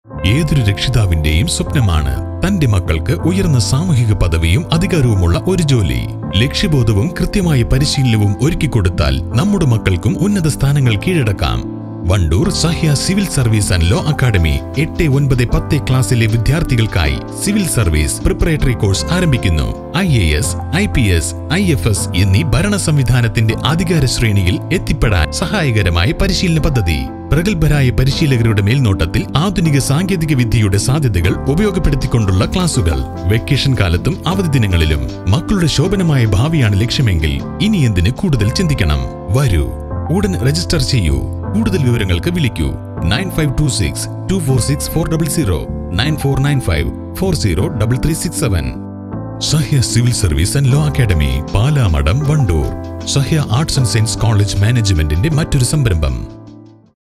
ഏതൊരു രക്ഷിതാവിന്റെയും സ്വപ്നമാണ് തന്റെ മക്കൾക്ക് ഉയർന്ന സാമൂഹിക പദവിയും അധികാരവുമുള്ള ഒരു ജോലി ലക്ഷ്യബോധവും കൃത്യമായ പരിശീലനവും ഒരുക്കിക്കൊടുത്താൽ നമ്മുടെ മക്കൾക്കും ഉന്നത സ്ഥാനങ്ങൾ കീഴടക്കാം Wandoor Sahya civil service and law academy എട്ട് ഒൻപത് പത്ത് ക്ലാസ്സിലെ വിദ്യാർത്ഥികൾക്കായി സിവിൽ സർവീസ് പ്രിപ്പറേറ്ററി കോഴ്സ് ആരംഭിക്കുന്നു I A S I P S I F S എന്നീ ഭരണ സംവിധാനത്തിന്റെ അധികാര ശ്രേണിയിൽ എത്തിപ്പെടാൻ സഹായകരമായ പരിശീലന പദ്ധതി പ്രഗത്ഭരായ പരിശീലകരുടെ മേൽനോട്ടത്തിൽ ആധുനിക സാങ്കേതിക വിദ്യയുടെ സാധ്യതകൾ ഉപയോഗപ്പെടുത്തിക്കൊണ്ടുള്ള ക്ലാസുകൾ വെക്കേഷൻ കാലത്തും അവധി ദിനങ്ങളിലും മക്കളുടെ ശോഭനമായ ഭാവിയാണ് ലക്ഷ്യമെങ്കിൽ ഇനി എന്തിന് കൂടുതൽ ചിന്തിക്കണം വരൂ ഉടൻ രജിസ്റ്റർ ചെയ്യൂ കൂടുതൽ വിവരങ്ങൾക്ക് വിളിക്കൂ nine five two six two four six four double zero nine four nine five four zero double three six seven Sahya civil service and law academy Palamadam Wandoor Sahya arts and science college മാനേജ്മെന്റിന്റെ മറ്റൊരു സംരംഭം